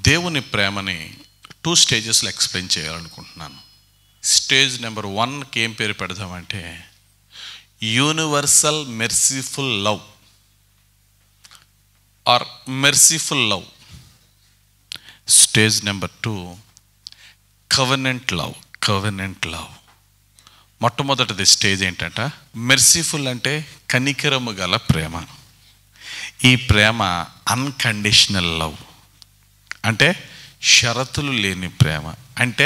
దేవుని ప్రేమని టూ స్టేజెస్లో ఎక్స్ప్లెయిన్ చేయాలనుకుంటున్నాను స్టేజ్ నెంబర్ వన్కి ఏం పేరు పెడదామంటే universal merciful love or merciful love stage number two covenant love covenant love మొట్టమొదటిది స్టేజ్ ఏంటంట మెర్సిఫుల్ అంటే కనికరము గల ప్రేమ ఈ ప్రేమ అన్కండిషనల్ లవ్ అంటే షరతులు లేని ప్రేమ అంటే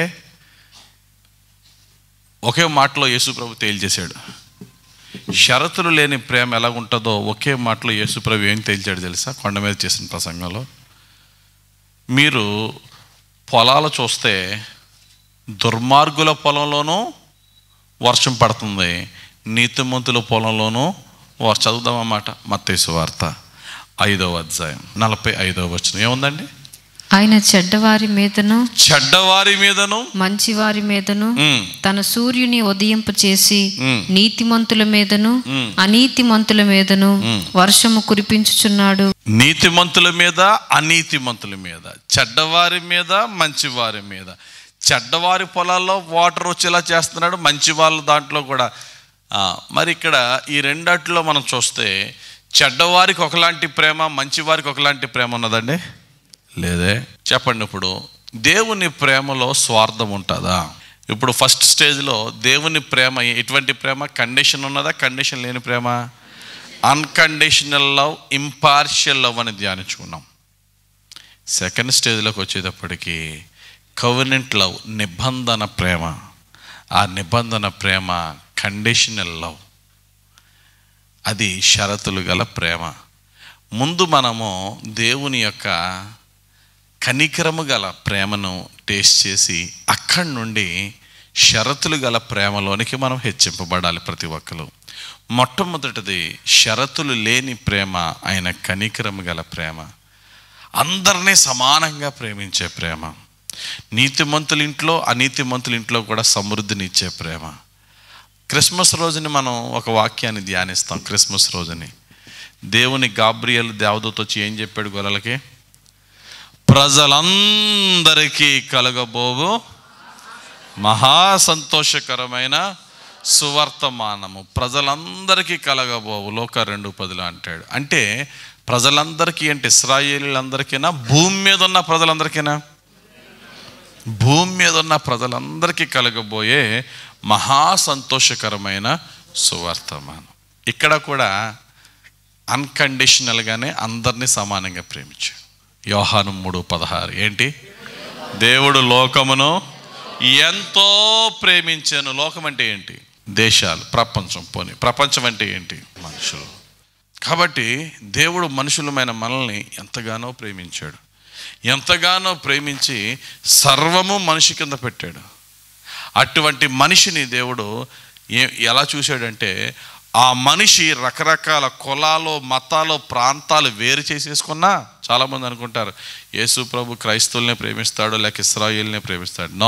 ఒకే మాటలో యేసుప్రభు తేల్చేశాడు షరతులు లేని ప్రేమ ఎలా ఉంటుందో ఒకే మాటలో యేసుప్రభు ఏం తేల్చాడు తెలుసా కొండ మీద చేసిన ప్రసంగంలో మీరు పొలాలు చూస్తే దుర్మార్గుల పొలంలోనూ వర్షం పడుతుంది నీతిమంతుల పొలంలోనూ వర్షం చదువుదామన్నమాట మత్తేసు వార్త ఐదవ అధ్యాయం నలభై ఐదవ వచ్చిన ఏముందండి ఆయన చెడ్డవారి మీదను చెడ్డవారి మీదను మంచివారి మీదను ఉమ్, తన సూర్యుని ఉదయింప చేసి ఉమ్, నీతిమంతుల మీదను ఉమ్. అనీతిమంతుల మీదను వర్షము కురిపించుచున్నాడు నీతిమంతుల మీద అనీతిమంతుల మీద చెడ్డవారి మీద మంచివారి మీద చెడ్డవారి పొలాల్లో వాటర్ వచ్చేలా చేస్తున్నాడు మంచి వాళ్ళ దాంట్లో కూడా ఆ, మరి ఇక్కడ ఈ రెండాటిలో మనం చూస్తే చెడ్డవారికి ఒకలాంటి ప్రేమ మంచివారికి ఒకలాంటి ప్రేమ ఉన్నదండి లేదే చెప్పండి ఇప్పుడు దేవుని ప్రేమలో స్వార్థం ఉంటుందా ఇప్పుడు ఫస్ట్ స్టేజ్లో దేవుని ప్రేమ ఎటువంటి ప్రేమ కండిషన్ ఉన్నదా కండిషన్ లేని ప్రేమ అన్కండిషనల్ లవ్ ఇంపార్షియల్ లవ్ అని ధ్యానించుకున్నాం సెకండ్ స్టేజ్లోకి వచ్చేటప్పటికి కవర్నెంట్ లవ్ నిబంధన ప్రేమ ఆ నిబంధన ప్రేమ కండిషనల్ లవ్ అది షరతులు గల ప్రేమ ముందు మనము దేవుని యొక్క కనికరము గల ప్రేమను టేస్ట్ చేసి అక్కడి నుండి షరతులు గల ప్రేమలోనికి మనం హెచ్చింపబడాలి ప్రతి ఒక్కరు మొట్టమొదటిది షరతులు లేని ప్రేమ ఆయన కనికరము గల ప్రేమ అందరినీ సమానంగా ప్రేమించే ప్రేమ నీతిమంతుల ఇంట్లో అనీతిమంతుల ఇంట్లో కూడా సమృద్ధిని ఇచ్చే ప్రేమ క్రిస్మస్ రోజుని మనం ఒక వాక్యాన్ని ధ్యానిస్తాం క్రిస్మస్ రోజుని దేవుని గాబ్రియల్ దేవదూత వచ్చి ఏం చెప్పాడు గొర్రెలకి ప్రజలందరికీ కలగబోవు మహా సంతోషకరమైన సువర్తమానము ప్రజలందరికీ కలగబోవు లోక రెండు పదులు అంటాడు అంటే ప్రజలందరికీ అంటే ఇస్రాయేలీలందరికీనా భూమి మీద ఉన్న ప్రజలందరికీనా భూమి మీద ఉన్న ప్రజలందరికీ కలగబోయే మహా సంతోషకరమైన సువర్తమానం ఇక్కడ కూడా అన్కండిషనల్గానే అందరినీ సమానంగా ప్రేమించాడు యోహాను మూడు పదహారు ఏంటి దేవుడు లోకమును ఎంతో ప్రేమించాను లోకం అంటే ఏంటి దేశాలు ప్రపంచం పోని ప్రపంచం అంటే ఏంటి మనుషులు కాబట్టి దేవుడు మనుషులమైన మనల్ని ఎంతగానో ప్రేమించాడు ఎంతగానో ప్రేమించి సర్వము మనిషి కింద పెట్టాడు అటువంటి మనిషిని దేవుడు ఏ ఎలా చూశాడంటే ఆ మనిషి రకరకాల కులాలు మతాలు ప్రాంతాలు వేరు చేసేసుకున్నా చాలామంది అనుకుంటారు యేసు ప్రభు క్రైస్తవుల్నే ప్రేమిస్తాడు లేక ఇస్రాయిల్నే ప్రేమిస్తాడు నో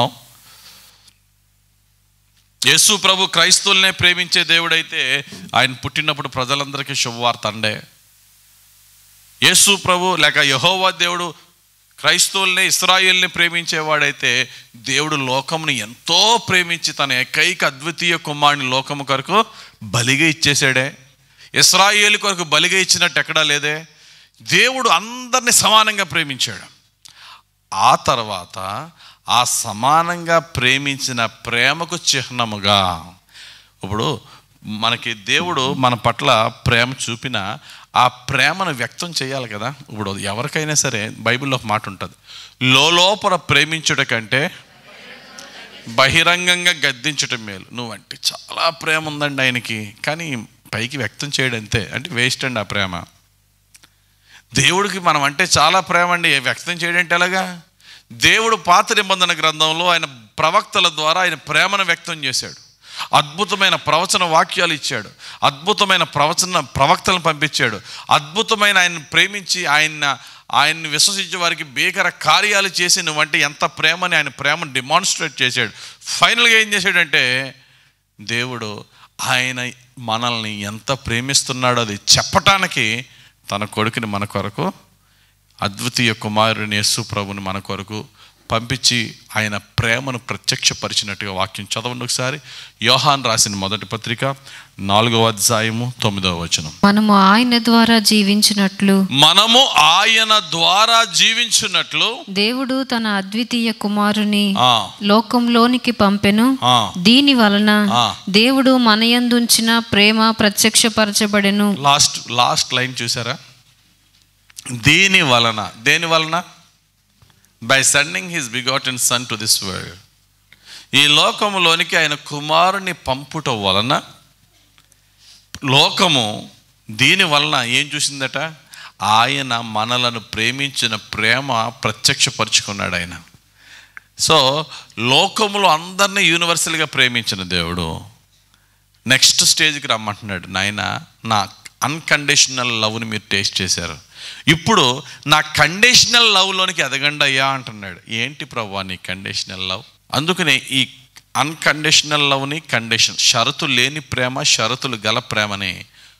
యేసు ప్రభు క్రైస్తవుల్నే ప్రేమించే దేవుడైతే ఆయన పుట్టినప్పుడు ప్రజలందరికీ శుభవార్త అండే యేసు ప్రభు లేక యహోవా దేవుడు క్రైస్తవుల్ని ఇస్రాయిల్ని ప్రేమించేవాడైతే దేవుడు లోకమును ఎంతో ప్రేమించి తన ఏకైక అద్వితీయ కుమారుని లోకము కొరకు బలిగా ఇచ్చేసాడే ఇస్రాయేల్ కొరకు బలిగా ఇచ్చినట్టు ఎక్కడా లేదే దేవుడు అందరిని సమానంగా ప్రేమించాడు ఆ తర్వాత ఆ సమానంగా ప్రేమించిన ప్రేమకు చిహ్నముగా ఇప్పుడు మనకి దేవుడు మన పట్ల ప్రేమ చూపిన ఆ ప్రేమను వ్యక్తం చేయాలి కదా ఇప్పుడు ఎవరికైనా సరే బైబిల్లో ఒక మాట ఉంటుంది లోపల ప్రేమించుట కంటే బహిరంగంగా గద్దించటం మేలు నువ్వంటే చాలా ప్రేమ ఉందండి ఆయనకి కానీ పైకి వ్యక్తం చేయడం అంతే అంటే వేస్ట్ అండి ఆ ప్రేమ దేవుడికి మనం అంటే చాలా ప్రేమ అండి వ్యక్తం చేయడం అంటే ఎలాగా దేవుడు పాత నిబంధన గ్రంథంలో ఆయన ప్రవక్తల ద్వారా ఆయన ప్రేమను వ్యక్తం చేశాడు అద్భుతమైన ప్రవచన వాక్యాలు ఇచ్చాడు అద్భుతమైన ప్రవచన ప్రవక్తలను పంపించాడు అద్భుతమైన ఆయన ప్రేమించి ఆయన ఆయన్ని విశ్వసించే వారికి భీకర కార్యాలు చేసి నువ్వంటే ఎంత ప్రేమని ఆయన ప్రేమను డిమాన్స్ట్రేట్ చేశాడు ఫైనల్గా ఏం చేశాడంటే దేవుడు ఆయన మనల్ని ఎంత ప్రేమిస్తున్నాడో అది చెప్పటానికి తన కొడుకుని మన కొరకు అద్వితీయ కుమారుని యేసు ప్రభుని మన కొరకు పంపించి ఆయన ప్రేమను ప్రత్యక్షపరిచినట్టుగా వాక్యం చదవండి ఒకసారి యోహాన్ రాసిన మొదటి పత్రిక నాలుగవ అధ్యాయము తొమ్మిదవ వచనం మనము ఆయన ద్వారా జీవించినట్లు మనము ఆయన ద్వారా జీవించున్నట్లు దేవుడు తన అద్వితీయ కుమారుని ఆ, లోకంలోనికి పంపెను ఆ, దీని వలన ఆ. దేవుడు మనయందుంచిన ప్రేమ ప్రత్యక్షపరచబడెను లాస్ట్ లాస్ట్ లైన్ చూసారా దీని వలన దేని వలన by sending his begotten son to this world ఈ లోకములోనికి ఆయన కుమారుని పంపుట వలన లోకము దీని వలన ఏం చూసిందట ఆయన మనలను ప్రేమించిన ప్రేమ ప్రత్యక్షపరుచుకున్నాడు ఆయన సో లోకములో అందరినీ యూనివర్సల్గా ప్రేమించిన దేవుడు నెక్స్ట్ స్టేజ్కి రమ్మంటున్నాడు నాయన నా అన్కండిషనల్ లవ్ని మీరు టేస్ట్ చేశారు ఇప్పుడు నా కండిషనల్ లవ్లోనికి ఎదగండి అయ్యా అంటున్నాడు ఏంటి ప్రభా నీ కండిషనల్ లవ్ అందుకనే ఈ అన్కండిషనల్ లవ్ని కండిషన్ షరతు లేని ప్రేమ షరతులు గల ప్రేమని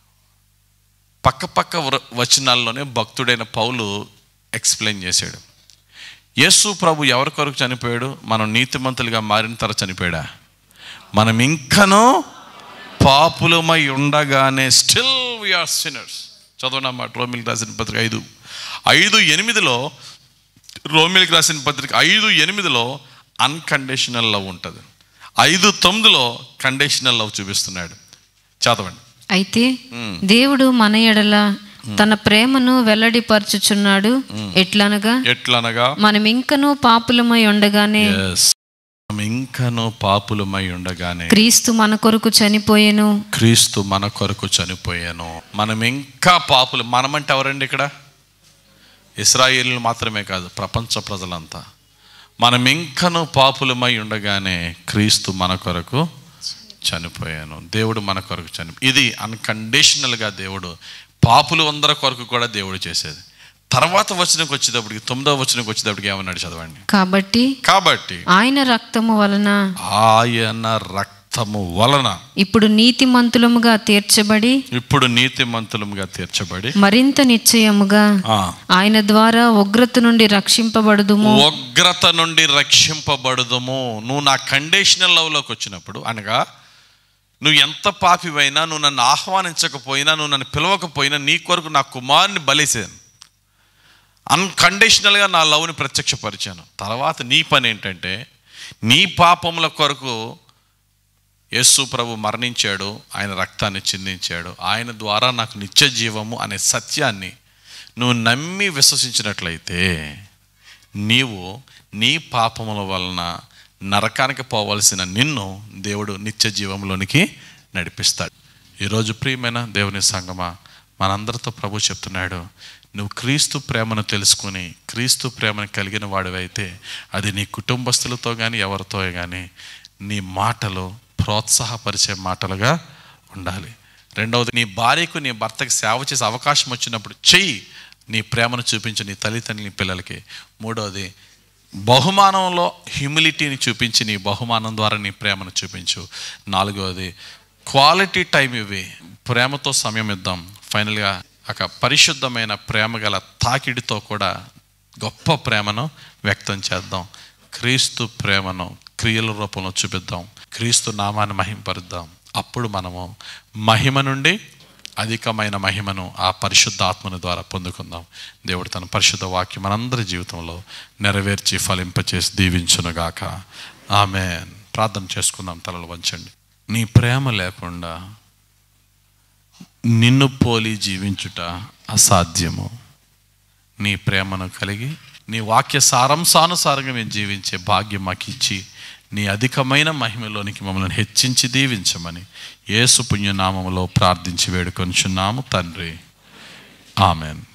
పక్క పక్క వ్ర- వచనాల్లోనే భక్తుడైన పౌలు ఎక్స్ప్లెయిన్ చేశాడు యేసు ప్రభు ఎవరి కొరకు చనిపోయాడు మనం నీతిమంతులుగా మారిన తర్వాత చనిపోయాడా మనం ఇంకనూ పాపులమై ఉండగానే స్టిల్ వీఆర్ సిన్నర్స్ చదవండి అన్నమాట రోమిల్కి రాసిన పత్రిక ఐదు ఐదు ఎనిమిదిలో రోమిల్కి రాసిన పత్రిక ఐదు ఎనిమిదిలో అన్కండిషనల్ లవ్ ఉంటుంది ఐదు తొమ్మిదిలో కండిషనల్ లవ్ చూపిస్తున్నాడు చదవండి అయితే దేవుడు మన ఎడల తన ప్రేమను వెల్లడిపరచుచున్నాడు ఎట్లనగా ఎట్లనగా మనం ఇంకనూ పాపులమై ఉండగానే Yes. మనం ఇంకనూ పాపులమై ఉండగానే క్రీస్తు మన కొరకు చనిపోయెను క్రీస్తు మన కొరకు చనిపోయాను మనం ఇంకా పాపులు మనమంటే ఎవరండి ఇక్కడ ఇస్రాయేలీలు మాత్రమే కాదు ప్రపంచ ప్రజలంతా మనం ఇంకనూ పాపులమై ఉండగానే క్రీస్తు మన కొరకు చనిపోయాను దేవుడు మన కొరకు చని ఇది అన్కండిషనల్గా దేవుడు పాపులు అందరి కొరకు కూడా దేవుడు చేసేది తర్వాత వచనకు వచ్చేటప్పటికి తొమ్మిదవ వచనకు వచ్చేటప్పటికి ఏమన్నాడు చదవండి కాబట్టి కాబట్టి ఆయన రక్తము వలన ఆయన రక్తము వలన ఇప్పుడు నీతిమంతులముగా తీర్చబడి ఇప్పుడు నీతిమంతులముగా తీర్చబడి మరింత నిశ్చయముగా ఆ, ఆయన ద్వారా ఉగ్రత నుండి రక్షింపబడదుము ఉగ్రత నుండి రక్షింపబడదుము నువ్వు నా కండిషనల్ లవ్లోకి వచ్చినప్పుడు అనగా నువ్వు ఎంత పాపివైనా నువ్వు నన్ను ఆహ్వానించకపోయినా నువ్వు నన్ను పిలవకపోయినా నీ కొరకు నా కుమారుని బలిసాను అన్కండిషనల్గా నా లవ్ని ప్రత్యక్షపరిచాను తర్వాత నీ పని ఏంటంటే నీ పాపముల కొరకు యేసు ప్రభు మరణించాడు ఆయన రక్తాన్ని చిందించాడు ఆయన ద్వారా నాకు నిత్య జీవము అనే సత్యాన్ని నువ్వు నమ్మి విశ్వసించినట్లయితే నీవు నీ పాపముల వలన నరకానికి పోవలసిన నిన్ను దేవుడు నిత్య జీవంలోనికి నడిపిస్తాడు ఈరోజు ప్రియమైన దేవుని సంగమా మనందరితో ప్రభు చెప్తున్నాడు నువ్వు క్రీస్తు ప్రేమను తెలుసుకుని క్రీస్తు ప్రేమను కలిగిన వాడివైతే అది నీ కుటుంబస్తులతో కానీ ఎవరితో కానీ నీ మాటలు ప్రోత్సాహపరిచే మాటలుగా ఉండాలి రెండవది నీ భార్యకు నీ భర్తకి సేవ చేసే అవకాశం వచ్చినప్పుడు చెయ్యి నీ ప్రేమను చూపించు నీ తల్లిదండ్రుల పిల్లలకి మూడవది బహుమానంలో హ్యూమిలిటీని చూపించి నీ బహుమానం ద్వారా నీ ప్రేమను చూపించు నాలుగవది క్వాలిటీ టైం ఇవి ప్రేమతో సమయం ఇద్దాం ఫైనల్గా ఒక పరిశుద్ధమైన ప్రేమ గల తాకిడితో కూడా గొప్ప ప్రేమను వ్యక్తం చేద్దాం క్రీస్తు ప్రేమను క్రియల రూపంలో చూపిద్దాం క్రీస్తు నామాన్ని మహింపరుద్దాం అప్పుడు మనము మహిమ నుండి అధికమైన మహిమను ఆ పరిశుద్ధ ఆత్మను ద్వారా పొందుకుందాం దేవుడు తన పరిశుద్ధ వాక్యం మనందరి జీవితంలో నెరవేర్చి ఫలింపచేసి దీవించునుగాక ఆమె ప్రార్థన చేసుకుందాం తలలు వంచండి నీ ప్రేమ లేకుండా నిన్ను పోలి జీవించుట అసాధ్యము నీ ప్రేమను కలిగి నీ వాక్య సారాంశానుసారంగా మేము జీవించే భాగ్యం మాకు ఇచ్చి నీ అధికమైన మహిమలోనికి మమ్మల్ని హెచ్చించి దీవించమని యేసు పుణ్యనామములో ప్రార్థించి వేడుకొంచున్నాము తండ్రి ఆమెన్